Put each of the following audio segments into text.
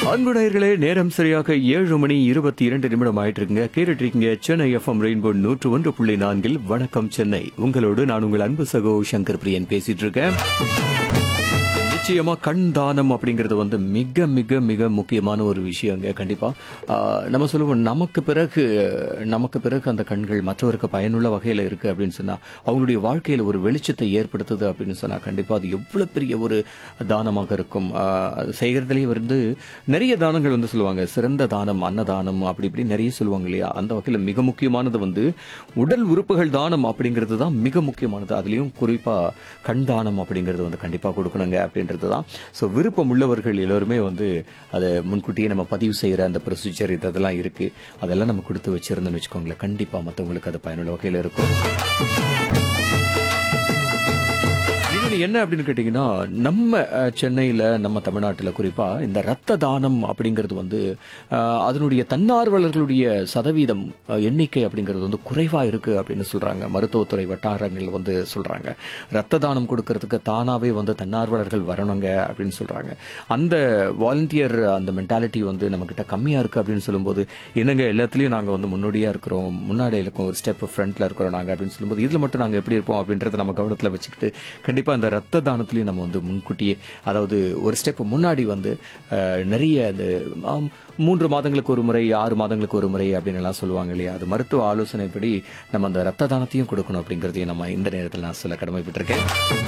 அன்புடையர்களே நேரம் சரியாக ஏழு மணி இருபத்தி இரண்டு நிமிடம் ஆயிட்டு இருக்குங்க கேட்டுட்டு இருக்கீங்க சென்னை எஃப்எம் ரெயின்போ நூற்று ஒன்று புள்ளி நான்கில் வணக்கம் சென்னை உங்களோடு நான் உங்கள் அன்பு சகோ சங்கர் பிரியன் பேசிட்டு இருக்கேன் நிச்சயமா கண் தானம் அப்படிங்கிறது வந்து மிக மிக மிக முக்கியமான ஒரு விஷயங்க கண்டிப்பா ஆஹ், நம்ம சொல்லுவோம் நமக்கு பிறகு நமக்கு பிறகு அந்த கண்கள் மற்றவருக்கு பயனுள்ள வகையில இருக்கு அப்படின்னு சொன்னா அவங்களுடைய வாழ்க்கையில ஒரு வெளிச்சத்தை ஏற்படுத்துது அப்படின்னு சொன்னா கண்டிப்பா அது எவ்வளவு பெரிய ஒரு தானமாக இருக்கும் ஆஹ், அது செய்கிறதுலயே வந்து நிறைய தானங்கள் வந்து சொல்லுவாங்க சிறந்த தானம் அன்னதானம் அப்படி இப்படி நிறைய சொல்லுவாங்க இல்லையா அந்த வகையில மிக முக்கியமானது வந்து உடல் உறுப்புகள் தானம் அப்படிங்கிறது தான் மிக முக்கியமானது அதுலயும் குறிப்பா கண் தானம் அப்படிங்கிறது வந்து கண்டிப்பா கொடுக்கணுங்க அப்படின்றது தான் ஸோ விருப்பம் உள்ளவர்கள் எல்லோருமே வந்து அதை முன்கூட்டியே நம்ம பதிவு செய்யற அந்த ப்ரொசீஜர் இதெல்லாம் இருக்கு அதெல்லாம் நம்ம கொடுத்து வச்சிருந்தோம்னு வச்சுக்கோங்களேன் கண்டிப்பா மற்றவங்களுக்கு அது பயனுள்ள வகையில் இருக்கும் இன்னொன்னு என்ன அப்படின்னு கேட்டீங்கன்னா நம்ம அஹ், சென்னையில நம்ம தமிழ்நாட்டில் குறிப்பா இந்த ரத்த தானம் அப்படிங்கிறது வந்து அஹ், அதனுடைய தன்னார்வலர்களுடைய சதவீதம் அஹ், எண்ணிக்கை அப்படிங்கிறது வந்து குறைவா இருக்கு அப்படின்னு சொல்றாங்க மருத்துவத்துறை வட்டாரங்கள் வந்து சொல்றாங்க ரத்த தானம் கொடுக்கறதுக்கு தானாவே வந்து தன்னார்வலர்கள் வரணுங்க அப்படின்னு சொல்றாங்க அந்த வாலண்டியர் அந்த மென்டாலிட்டி வந்து நம்ம கிட்ட கம்மியா இருக்கு அப்படின்னு சொல்லும்போது என்னங்க எல்லாத்துலயும் நாங்க வந்து முன்னோடியா இருக்கிறோம் முன்னாடி இருக்கோம் ஒரு ஸ்டெப் ஃப்ரண்ட்ல இருக்கிறோம் நாங்க அப்படின்னு சொல்லும்போது இதுல மட்டும் நாங்க எப்படி இருப்போம் அப்படின்றத நம்ம கவனத்துல வச்சுக்கிட்டு கண்டிப்பா அந்த ரத்த தானத்திலையும் நம்ம வந்து முன்கூட்டியே அதாவது ஒரு ஸ்டெப் முன்னாடி வந்து அஹ், நிறைய அந்த ஆம், மூன்று மாதங்களுக்கு ஒரு முறை ஆறு மாதங்களுக்கு ஒரு முறை அப்படின்னு எல்லாம் சொல்லுவாங்க இல்லையா அது மருத்துவ ஆலோசனைப்படி நம்ம அந்த ரத்த தானத்தையும் கொடுக்கணும் அப்படிங்கறதையும் நம்ம இந்த நேரத்தில் நான் சொல்ல கடமைப்பட்டிருக்கேன்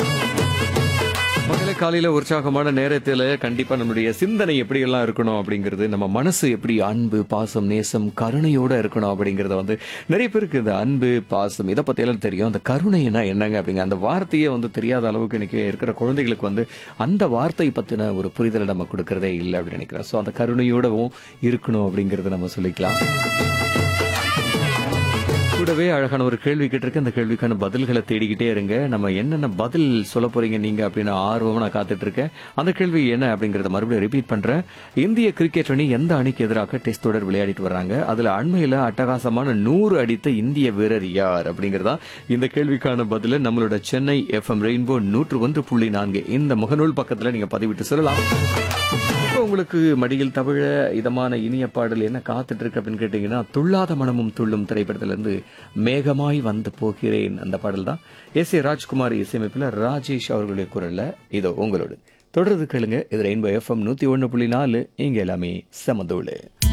மகளே காலையில உற்சாகமான நேரத்துல கண்டிப்பா நம்மளுடைய சிந்தனை எப்படி எல்லாம் இருக்கணும் அப்படிங்கிறது நம்ம மனசு எப்படி அன்பு பாசம் நேசம் கருணையோட இருக்கணும் அப்படிங்கறத வந்து நிறைய பேருக்கு இந்த அன்பு பாசம் இதை பத்தி எல்லாம் தெரியும் அந்த கருணைனா என்னங்க அப்படிங்க அந்த வார்த்தையே வந்து தெரியாத அளவுக்கு இன்னைக்கு இருக்கிற குழந்தைகளுக்கு வந்து அந்த வார்த்தை பத்தின ஒரு புரிதலை நம்ம கொடுக்கறதே இல்லை அப்படின்னு நினைக்கிறேன் ஸோ அந்த கருணையோடவும் இருக்கணும் அப்படிங்கறத நம்ம சொல்லிக்கலாம் கூடவே அழகான ஒரு கேள்வி கேட்டிருக்கு அந்த கேள்விக்கான பதில்களை தேடிக்கிட்டே இருங்க நம்ம என்னென்ன பதில் சொல்ல போறீங்க நீங்க அப்படின்னு ஆர்வமா நான் காத்துட்டு இருக்கேன் அந்த கேள்வி என்ன அப்படிங்கறத மறுபடியும் ரிப்பீட் பண்றேன் இந்திய கிரிக்கெட் அணி எந்த அணிக்கு எதிராக டெஸ்ட் தொடர் விளையாடிட்டு வர்றாங்க அதுல அண்மையில அட்டகாசமான நூறு அடித்த இந்திய வீரர் யார் அப்படிங்கறதா இந்த கேள்விக்கான பதில நம்மளோட சென்னை எஃப்எம் ரெயின்போ நூற்று ஒன்று புள்ளி நான்கு இந்த முகநூல் பக்கத்துல நீங்க பதிவிட்டு சொல்லலாம் இப்போ உங்களுக்கு மடியில் தவிழ இதமான இனிய பாடல் என்ன காத்துட்டு இருக்கு அப்படின்னு கேட்டீங்கன்னா துள்ளாத மனமும் துள்ளும் திரைப்படத்துல இருந்து மேகமாய் வந்து போகிறேன் அந்த பாடல் தான் எஸ் ஏ ராஜ்குமார் இசையமைப்பில் ராஜேஷ் அவர்களுடைய குரல்ல இதோ உங்களோடு தொடர்ந்து கேளுங்க இது ரெயின்போ எஃப்எம் நூத்தி ஒன்று புள்ளி நாலு இங்க எல்லாமே சமதோடு